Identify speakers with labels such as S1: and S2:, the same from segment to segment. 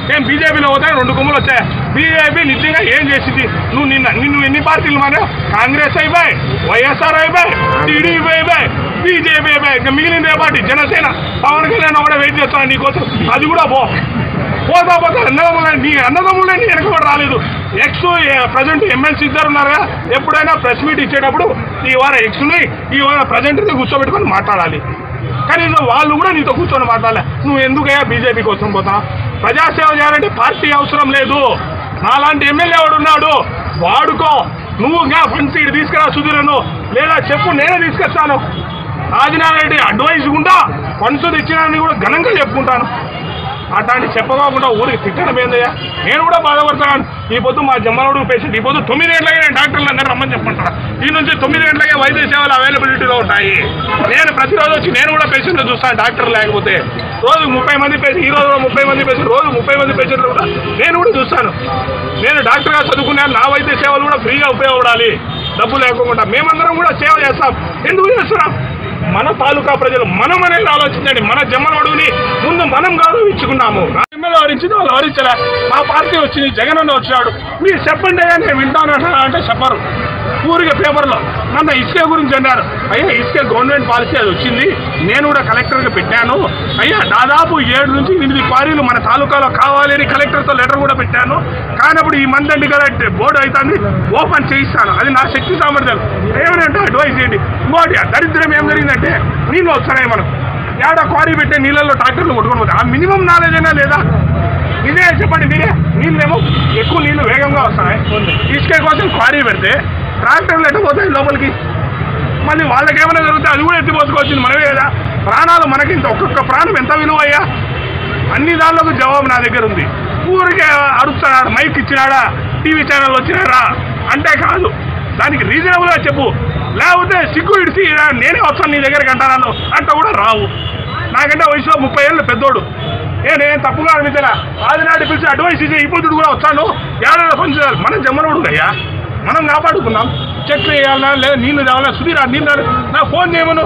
S1: ఏం బీజేపీలో పోతే రెండు కొమ్ములు వచ్చాయి బీజేపీ నిజంగా ఏం చేసింది నువ్వు నిన్న నిన్ను ఎన్ని పార్టీలు మారా కాంగ్రెస్ అయిపోయి వైఎస్ఆర్ అయిపోయి టీడీపీ అయిపోయి బీజేపీ అయిపోయి ఇంకా మిగిలిన ఏ పార్టీ జనసేన పవన్ కళ్యాణ్ కూడా వెయిట్ చేస్తాను నీకోసం అది కూడా పో పోతా పోతా అన్నదమ్ముల నీ అన్నదమ్ములే నీ వెనక కూడా రాలేదు ఎక్స్ ప్రజెంట్ ఎమ్మెల్సీ ఇద్దరు ఉన్నారుగా ఎప్పుడైనా ప్రెస్ మీట్ ఇచ్చేటప్పుడు ఈ వారం ఎక్స్ని ఈ వారం ప్రజెంట్ని కూర్చోబెట్టుకొని మాట్లాడాలి కానీ నువ్వు వాళ్ళు కూడా నీతో కూర్చొని మాట్లాడలే నువ్వు ఎందుకయ్యా బీజేపీ కోసం పోతా ప్రజాసేవ చేయాలంటే పార్టీ అవసరం లేదు నాలాంటి ఎమ్మెల్యే వాడు ఉన్నాడు వాడుకో నువ్వు ఇంకా ఫండ్స్ ఇటు తీసుకురా సుధీరను లేదా చెప్పు నేనే తీసుకొస్తాను ఆదినారెడ్డి అడ్వైజ్ గుండా ఫండ్స్ తెచ్చినాన్ని కూడా ఘనంగా చెప్పుకుంటాను అట్లాంటి చెప్పకోకుండా ఊరికి తిట్టడం ఏందయ్యా నేను కూడా బాధపడతాను ఈ పొద్దు మా జమ్మనోడు పేషెంట్ ఈ పొద్దు తొమ్మిది గంటలకే నేను డాక్టర్లు అందరూ రమ్మని చెప్పంటాను ఈ నుంచి తొమ్మిది గంటలకే వైద్య సేవలు అవైలబిలిటీలో ఉంటాయి నేను ప్రతిరోజు వచ్చి నేను కూడా పేషెంట్లు చూస్తాను డాక్టర్ లేకపోతే రోజు ముప్పై మంది పేషెంట్ ఈ రోజు కూడా ముప్పై మంది పేషెంట్ రోజు ముప్పై మంది పేషెంట్లు కూడా నేను కూడా చూస్తాను నేను డాక్టర్గా చదువుకున్నాను నా వైద్య సేవలు కూడా ఫ్రీగా ఉపయోగపడాలి డబ్బు లేకుండా మేమందరం కూడా సేవ చేస్తాం ఎందుకు చేస్తున్నాం మన తాలూకా ప్రజలు మనం అనేది ఆలోచించండి మన జమ్మనోడుని ముందు మనం గౌరవించుకున్నాము ఎమ్మెల్యే వరించింది వాళ్ళు వరించలే మా పార్టీ వచ్చింది జగన్ అన్న వచ్చాడు మీరు చెప్పండి అయ్యా నేను వింటాను అంటున్నా అంటే చెప్పరు ఊరికే పేపర్లో నన్ను ఇసుక గురించి అన్నారు అయ్యా ఇసుక గవర్నమెంట్ పాలసీ అది వచ్చింది నేను కూడా కలెక్టర్గా పెట్టాను అయ్యా దాదాపు ఏడు నుంచి ఎనిమిది క్వారీలు మన తాలూకాలో కావాలి అని కలెక్టర్తో లెటర్ కూడా పెట్టాను కానప్పుడు ఈ మందండి కదా బోర్డు అవుతుంది ఓపెన్ చేయిస్తాను అది నా శక్తి సామర్థ్యాలు ఏమనంటే అడ్వైస్ చేయండి ఇంకోటి ఆ దరిద్రం ఏం జరిగిందంటే నీళ్ళు వస్తున్నాయి మనకు ఏడ క్వారీ పెట్టే నీళ్ళల్లో ట్రాక్టర్లు కొట్టుకొని పోతాయి ఆ మినిమం నాలెడ్జ్ అయినా లేదా ఇదే చెప్పండి మీరే నీళ్ళేమో ఎక్కువ నీళ్లు వేగంగా వస్తున్నాయి ఇసుక కోసం క్వారీ పెడితే ట్రాక్టర్లు ఎట్ట పోతాయి లోపలికి మళ్ళీ వాళ్ళకి ఏమైనా జరిగితే అది కూడా ఎత్తిపోసుకోవచ్చింది మనమే కదా ప్రాణాలు మనకి ఇంత ఒక్కొక్క ప్రాణం ఎంత విలువ అయ్యా అన్ని దానిలోకి జవాబు నా దగ్గర ఉంది ఊరికే అరుస్తున్నాడు మైక్ ఇచ్చినాడా టీవీ ఛానల్ వచ్చినాడా అంటే కాదు దానికి రీజనబుల్గా చెప్పు లేకపోతే సిగ్గు ఇడిసి "రా, నేనే వస్తాను నీ దగ్గరికి అంటాను అంట కూడా రావు నాకంటే వయసులో ముప్పై ఏళ్ళు పెద్దోడు ఏ నేను తప్పుగా అనిపించరా ఆదినాటి పిలిచి అడ్వైస్ ఇచ్చి ఇప్పుడు కూడా వస్తాను ఏడాది పని చేయాలి మనం జమ్మనోడు అయ్యా మనం కాపాడుకున్నాం చెట్లు వేయాలన్నా లేదా నీళ్లు తేవాలన్నా సుధీరా నీళ్ళు తాగు. నా ఫోన్ చేయమను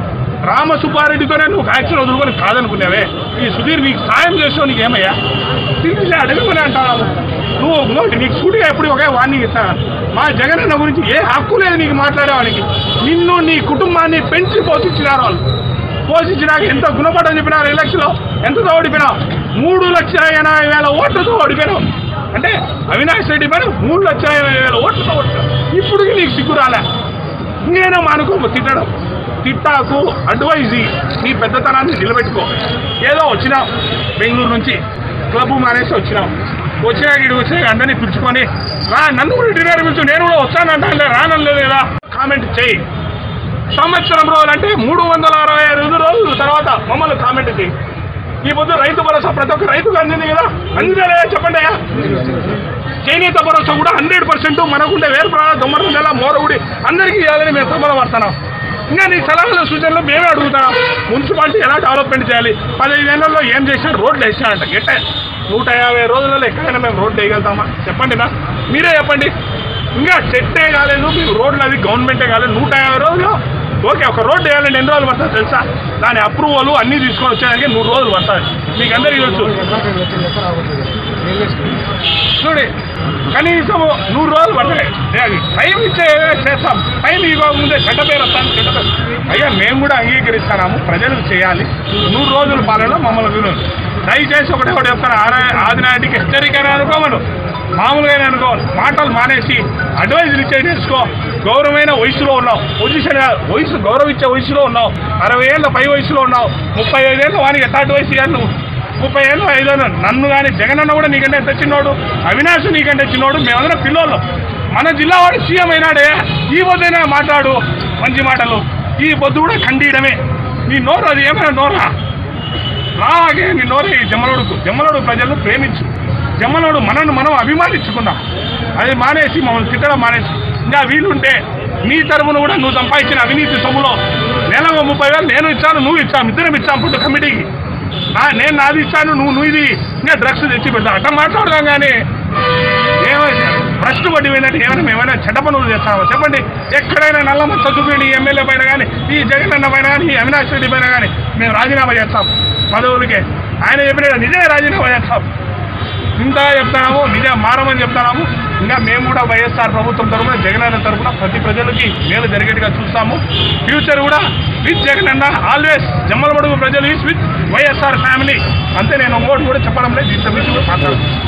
S1: రామ సుబ్బారెడ్డితోనే నువ్వు యాక్షన్ వదులుకొని కాదనుకున్నావే ఈ సుధీర్ నీకు సాయం చేసావు నీకు ఏమయ్యా తిరిగి అడగమని అంటావు నువ్వు ఇంకోటి నీకు సూటిగా ఎప్పుడు ఒకే వార్నింగ్ ఇస్తాను మా జగనన్న గురించి ఏ హక్కు లేదు నీకు మాట్లాడేవానికి నిన్ను నీ కుటుంబాన్ని పెంచి పోషించినారు వాళ్ళు పోషించినాక ఎంత గుణపడని చెప్పినారు ఎలక్షన్లో ఎంతతో ఓడిపోయినావు మూడు లక్షల ఎనభై వేల ఓట్లతో ఓడిపోయినావు అంటే అవినాష్ రెడ్డి పైన మూడు లక్షల ఎనభై వేల ఓట్లతో ఓడిపోయావు ఇప్పుడు నీకు సిగ్గు రాలే నేను మానుకో తిట్టడం తిట్టాకు అడ్వైజ్ ఇయ్యి. నీ పెద్దతనాన్ని నిలబెట్టుకో ఏదో వచ్చినాం బెంగళూరు నుంచి క్లబ్ మానేసి వచ్చినాం వచ్చినా ఇటు వచ్చినా అందరినీ పిలుచుకొని రా నన్ను కూడా డిన్నర్ పిలుచు నేను కూడా వస్తానంటే రానలేదు కదా కామెంట్ చేయి సంవత్సరం రోజులు అంటే మూడు వందల అరవై ఐదు రోజుల తర్వాత మమ్మల్ని కామెంట్ చేయి ఈ పొద్దు రైతు భరోసా ప్రతి ఒక్క రైతుకు అందింది కదా అందరే చెప్పండి అయ్యా చేనేత భరోసా కూడా హండ్రెడ్ పర్సెంట్ మనకుండే వేరు ప్రాణ దొమ్మరం నెల మోరగుడి అందరికీ ఇవ్వాలని మేము తొమ్మలు పడుతున్నాం ఇంకా నీ సలహాలు సూచనలు మేమే అడుగుతున్నాం మున్సిపాలిటీ ఎలా డెవలప్మెంట్ చేయాలి పదిహేనేళ్లలో ఏం చేసినా రోడ్లు వేసినాడంట గట్టే నూట యాభై రోజులలో ఎక్కడైనా మేము రోడ్లు వేయగలుగుతామా చెప్పండి నా మీరే చెప్పండి ఇంకా సెట్టే కాలేదు మీకు రోడ్లు అది గవర్నమెంటే కాలేదు నూట యాభై రోజులు ఓకే ఒక రోడ్డు వేయాలంటే ఎన్ని రోజులు పడుతుంది తెలుసా దాని అప్రూవల్ అన్నీ తీసుకొని వచ్చేదానికి నూరు రోజులు పడుతుంది మీకు అందరికీ తెలుసు చూడి కనీసం నూరు రోజులు పడతాయి అది టైం ఇచ్చే చేస్తాం టైం ఇవ్వకముందే చెడ్డ పేరు వస్తాను చెడ్డ పేరు అయ్యా మేము కూడా అంగీకరిస్తున్నాము ప్రజలకు చేయాలి నూరు రోజుల పాలన మమ్మల్ని విను దయచేసి ఒకటే ఒకటి చెప్తాను ఆరా ఆదినాటికి హెచ్చరికైనా అనుకోమను మామూలుగా అనుకోవాలి మాటలు మానేసి అడ్వైజులు ఇచ్చే చేసుకో గౌరవమైన వయసులో ఉన్నావు పొజిషన్ వయసు గౌరవించే వయసులో ఉన్నావు అరవై ఏళ్ళ పై వయసులో ఉన్నావు ముప్పై ఐదేళ్ళ వానికి ఎట్లా అడ్వైస్ ఇవ్వాలి నువ్వు ముప్పై ఏళ్ళు ఐదేళ్ళు నన్ను కానీ జగనన్న కూడా నీకంటే ఎంత చిన్నోడు అవినాష్ నీకంటే చిన్నోడు మేమందరం పిల్లోళ్ళం మన జిల్లా వాడు సీఎం అయినాడే ఈ పొద్దునే మాట్లాడు మంచి మాటలు ఈ పొద్దు కూడా ఖండీయడమే నీ నోరు అది ఏమైనా నోరా రాగే నీ నోరే ఈ జమ్మలోడుకు జమ్మలోడు ప్రజలను ప్రేమించు జమ్మలోడు మనల్ని మనం అభిమానించుకుందాం అది మానేసి మమ్మల్ని తిట్టడం మానేసి ఇంకా వీలుంటే నీ తరపున కూడా నువ్వు సంపాదించిన అవినీతి సొమ్ములో నెలకు ముప్పై వేలు నేను ఇచ్చాను నువ్వు ఇచ్చాము ఇద్దరం ఇచ్చాము పుట్టు కమిటీకి నా నేను నాది ఇచ్చాను నువ్వు నువ్వు ఇది ఇంకా డ్రగ్స్ తెచ్చి పెడతావు అట్లా మాట్లాడదాం కానీ ఏమైనా ప్రశ్న పడి పోయినట్టు ఏమైనా మేమైనా చెడ్డ పనులు చేస్తామా చెప్పండి ఎక్కడైనా నల్లమచ్చ చూపిండి ఈ ఎమ్మెల్యే పైన కానీ ఈ జగన్ అన్న పైన కానీ ఈ అవినాష్ రెడ్డి పైన కానీ మేము రాజీనామా చేస్తాం పదవులకే ఆయన చెప్పిన నిజమే రాజీనామా చేస్తాం ఇంతగా చెప్తున్నాము నిజం మారమని చెప్తున్నాము ఇంకా మేము కూడా వైఎస్ఆర్ ప్రభుత్వం తరఫున జగన్ అన్న తరఫున ప్రతి ప్రజలకి మేలు జరిగేట్టుగా చూస్తాము ఫ్యూచర్ కూడా విత్ జగన్ అన్న ఆల్వేస్ జమ్మలమడుగు ప్రజలు ఈస్ విత్ వైఎస్ఆర్ ఫ్యామిలీ అంతే నేను ఇంకోటి కూడా చెప్పడం లేదు ఇంత మించి కూడా మాట్లాడుతున్నాను